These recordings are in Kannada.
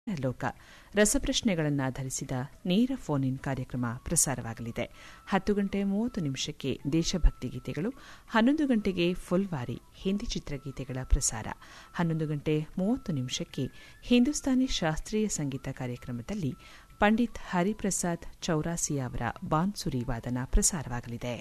ಲೋಕ ರಸಪ್ರಶ್ನೆಗಳನ್ನಾಧರಿಸಿದ ನೇರ ಫೋನ್ ಇನ್ ಕಾರ್ಯಕ್ರಮ ಪ್ರಸಾರವಾಗಲಿದೆ ಹತ್ತು ಗಂಟೆ ಮೂವತ್ತು ನಿಮಿಷಕ್ಕೆ ದೇಶಭಕ್ತಿ ಗೀತೆಗಳು ಹನ್ನೊಂದು ಗಂಟೆಗೆ ಫುಲ್ವಾರಿ ಹಿಂದಿ ಚಿತ್ರಗೀತೆಗಳ ಪ್ರಸಾರ ಹನ್ನೊಂದು ಗಂಟೆ ಮೂವತ್ತು ನಿಮಿಷಕ್ಕೆ ಹಿಂದೂಸ್ತಾನಿ ಶಾಸ್ತ್ರೀಯ ಸಂಗೀತ ಕಾರ್ಯಕ್ರಮದಲ್ಲಿ ಪಂಡಿತ್ ಹರಿಪ್ರಸಾದ್ ಚೌರಾಸಿ ಅವರ ಬಾನ್ಸುರಿ ವಾದನ ಪ್ರಸಾರವಾಗಲಿದೆ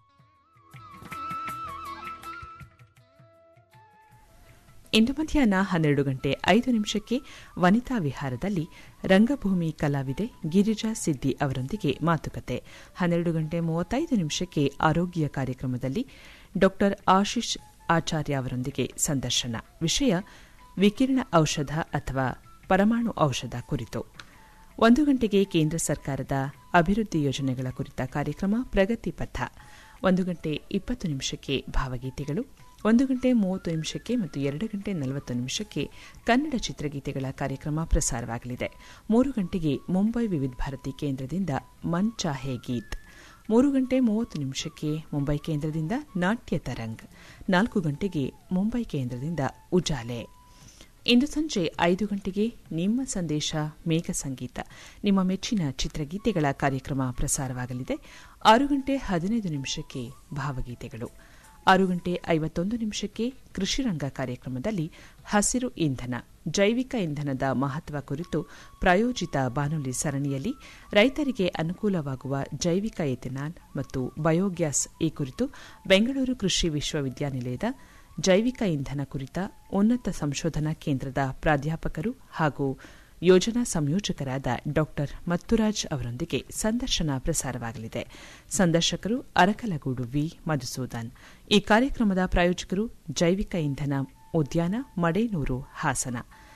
ಇಂದು ಮಧ್ಯಾಹ್ನ ಹನ್ನೆರಡು ಗಂಟೆ ಐದು ನಿಮಿಷಕ್ಕೆ ವನಿತಾ ವಿಹಾರದಲ್ಲಿ ರಂಗಭೂಮಿ ಕಲಾವಿದೆ ಗಿರಿಜಾ ಸಿದ್ದಿ ಅವರೊಂದಿಗೆ ಮಾತುಕತೆ ಹನ್ನೆರಡು ಗಂಟೆ ಮೂವತ್ತೈದು ನಿಮಿಷಕ್ಕೆ ಆರೋಗ್ಯ ಕಾರ್ಯಕ್ರಮದಲ್ಲಿ ಡಾ ಆಶೀಶ್ ಆಚಾರ್ಯ ಅವರೊಂದಿಗೆ ಸಂದರ್ಶನ ವಿಷಯ ವಿಕಿರಣ ಔಷಧ ಅಥವಾ ಪರಮಾಣು ಔಷಧ ಕುರಿತು ಒಂದು ಗಂಟೆಗೆ ಕೇಂದ್ರ ಸರ್ಕಾರದ ಅಭಿವೃದ್ಧಿ ಯೋಜನೆಗಳ ಕುರಿತ ಕಾರ್ಯಕ್ರಮ ಪ್ರಗತಿ ಪಥ ಒಂದು ಗಂಟೆ ಇಪ್ಪತ್ತು ನಿಮಿಷಕ್ಕೆ ಭಾವಗೀತೆಗಳು ಒಂದು ಗಂಟೆ ಮೂವತ್ತು ನಿಮಿಷಕ್ಕೆ ಮತ್ತು ಎರಡು ಗಂಟೆ ನಲವತ್ತು ನಿಮಿಷಕ್ಕೆ ಕನ್ನಡ ಚಿತ್ರಗೀತೆಗಳ ಕಾರ್ಯಕ್ರಮ ಪ್ರಸಾರವಾಗಲಿದೆ ಮೂರು ಗಂಟೆಗೆ ಮುಂಬೈ ವಿವಿಧ ಭಾರತಿ ಕೇಂದ್ರದಿಂದ ಮನ್ ಚಾಹೆ ಗೀತ್ ಮೂರು ಗಂಟೆ ಮೂವತ್ತು ನಿಮಿಷಕ್ಕೆ ಮುಂಬೈ ಕೇಂದ್ರದಿಂದ ನಾಟ್ಯ ತರಂಗ್ ನಾಲ್ಕು ಗಂಟೆಗೆ ಮುಂಬೈ ಕೇಂದ್ರದಿಂದ ಉಜಾಲೆ ಇಂದು ಸಂಜೆ ಐದು ಗಂಟೆಗೆ ನಿಮ್ಮ ಸಂದೇಶ ಮೇಘ ಸಂಗೀತ ನಿಮ್ಮ ಮೆಚ್ಚಿನ ಚಿತ್ರಗೀತೆಗಳ ಕಾರ್ಯಕ್ರಮ ಪ್ರಸಾರವಾಗಲಿದೆ ಆರು ಗಂಟೆ ಹದಿನೈದು ನಿಮಿಷಕ್ಕೆ ಭಾವಗೀತೆಗಳು ಆರು ಗಂಟೆ ಐವತ್ತೊಂದು ನಿಮಿಷಕ್ಕೆ ಕೃಷಿರಂಗ ಕಾರ್ಯಕ್ರಮದಲ್ಲಿ ಹಸಿರು ಇಂಧನ ಜೈವಿಕ ಇಂಧನದ ಮಹತ್ವ ಕುರಿತು ಪ್ರಾಯೋಜಿತ ಬಾನುಲಿ ಸರಣಿಯಲ್ಲಿ ರೈತರಿಗೆ ಅನುಕೂಲವಾಗುವ ಜೈವಿಕ ಎಥೆನಾಲ್ ಮತ್ತು ಬಯೋಗ್ಯಾಸ್ ಈ ಕುರಿತು ಬೆಂಗಳೂರು ಕೃಷಿ ವಿಶ್ವವಿದ್ಯಾನಿಲಯದ ಜೈವಿಕ ಇಂಧನ ಕುರಿತ ಉನ್ನತ ಸಂಶೋಧನಾ ಕೇಂದ್ರದ ಪ್ರಾಧ್ಯಾಪಕರು ಹಾಗೂ ಯೋಜನಾ ಸಂಯೋಜಕರಾದ ಡಾ ಮತ್ತುರಾಜ್ ಅವರೊಂದಿಗೆ ಸಂದರ್ಶನ ಪ್ರಸಾರವಾಗಲಿದೆ ಸಂದರ್ಶಕರು ಅರಕಲಗೂಡು ವಿ ಮಧುಸೂದನ್ ಈ ಕಾರ್ಯಕ್ರಮದ ಪ್ರಾಯೋಜಕರು ಜೈವಿಕ ಇಂಧನ ಉದ್ಯಾನ ಮಡೇನೂರು ಹಾಸನ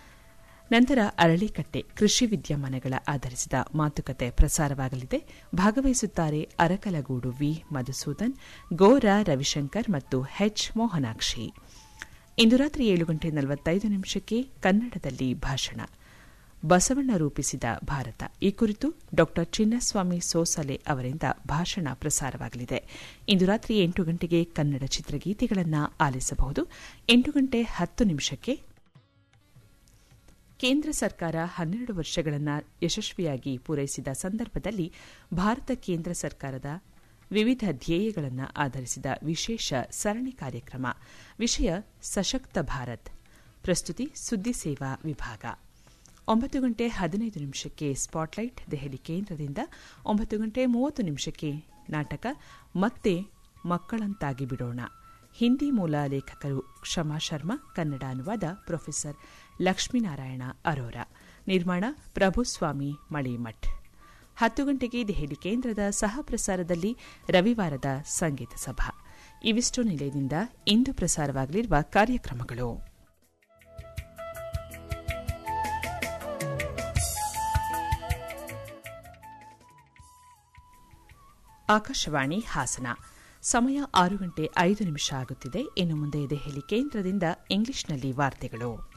ನಂತರ ಅರಳಿಕಟ್ಟೆ ಕೃಷಿ ವಿದ್ಯಮಾನಗಳ ಆಧರಿಸಿದ ಮಾತುಕತೆ ಪ್ರಸಾರವಾಗಲಿದೆ ಭಾಗವಹಿಸುತ್ತಾರೆ ಅರಕಲಗೂಡು ವಿ ಮಧುಸೂದನ್ ಗೋರ ರವಿಶಂಕರ್ ಮತ್ತು ಎಚ್ ಮೋಹನಾಕ್ಷಿ ಇಂದು ರಾತ್ರಿ ಏಳು ಗಂಟೆ ನಲವತ್ತೈದು ನಿಮಿಷಕ್ಕೆ ಕನ್ನಡದಲ್ಲಿ ಭಾಷಣ ಬಸವಣ್ಣ ರೂಪಿಸಿದ ಭಾರತ ಈ ಕುರಿತು ಡಾ ಚಿನ್ನಸ್ವಾಮಿ ಸೋಸಲೆ ಅವರಿಂದ ಭಾಷಣ ಪ್ರಸಾರವಾಗಲಿದೆ ಇಂದು ರಾತ್ರಿ ಎಂಟು ಗಂಟೆಗೆ ಕನ್ನಡ ಚಿತ್ರಗೀತೆಗಳನ್ನು ಆಲಿಸಬಹುದು ಎಂಟು ಗಂಟೆ ಹತ್ತು ನಿಮಿಷಕ್ಕೆ ಕೇಂದ್ರ ಸರ್ಕಾರ ಹನ್ನೆರಡು ವರ್ಷಗಳನ್ನು ಯಶಸ್ವಿಯಾಗಿ ಪೂರೈಸಿದ ಸಂದರ್ಭದಲ್ಲಿ ಭಾರತ ಕೇಂದ್ರ ಸರ್ಕಾರದ ವಿವಿಧ ಧ್ಯೇಯಗಳನ್ನು ಆಧರಿಸಿದ ವಿಶೇಷ ಸರಣಿ ಕಾರ್ಯಕ್ರಮ ವಿಷಯ ಸಶಕ್ತ ಭಾರತ್ ಪ್ರಸ್ತುತಿ ಸುದ್ದಿ ಸೇವಾ ವಿಭಾಗ ಒಂಬತ್ತು ಗಂಟೆ ಹದಿನೈದು ನಿಮಿಷಕ್ಕೆ ಸ್ಪಾಟ್ಲೈಟ್ ದೆಹಲಿ ಕೇಂದ್ರದಿಂದ ಒಂಬತ್ತು ಗಂಟೆ ಮೂವತ್ತು ನಿಮಿಷಕ್ಕೆ ನಾಟಕ ಮತ್ತೆ ಮಕ್ಕಳಂತಾಗಿ ಬಿಡೋಣ ಹಿಂದಿ ಮೂಲ ಲೇಖಕರು ಕ್ಷಮಾ ಶರ್ಮಾ ಕನ್ನಡ ಅನುವಾದ ಪ್ರೊಫೆಸರ್ ಲಕ್ಷ್ಮೀನಾರಾಯಣ ಅರೋರ ನಿರ್ಮಾಣ ಪ್ರಭುಸ್ವಾಮಿ ಮಳಿಮಠ್ ಹತ್ತು ಗಂಟೆಗೆ ದೆಹಲಿ ಕೇಂದ್ರದ ಸಹ ಪ್ರಸಾರದಲ್ಲಿ ರವಿವಾರದ ಸಂಗೀತ ಸಭಾ ಇವಿಷ್ಟು ನಿಲಯದಿಂದ ಇಂದು ಪ್ರಸಾರವಾಗಲಿರುವ ಕಾರ್ಯಕ್ರಮಗಳು ಆಕಾಶವಾಣಿ ಹಾಸನ ಸಮಯ ಆರು ಗಂಟೆ ಐದು ನಿಮಿಷ ಆಗುತ್ತಿದೆ ಇನ್ನು ಮುಂದೆ ದೆಹಲಿ ಕೇಂದ್ರದಿಂದ ಇಂಗ್ಲಿಷ್ನಲ್ಲಿ ವಾರ್ತೆಗಳು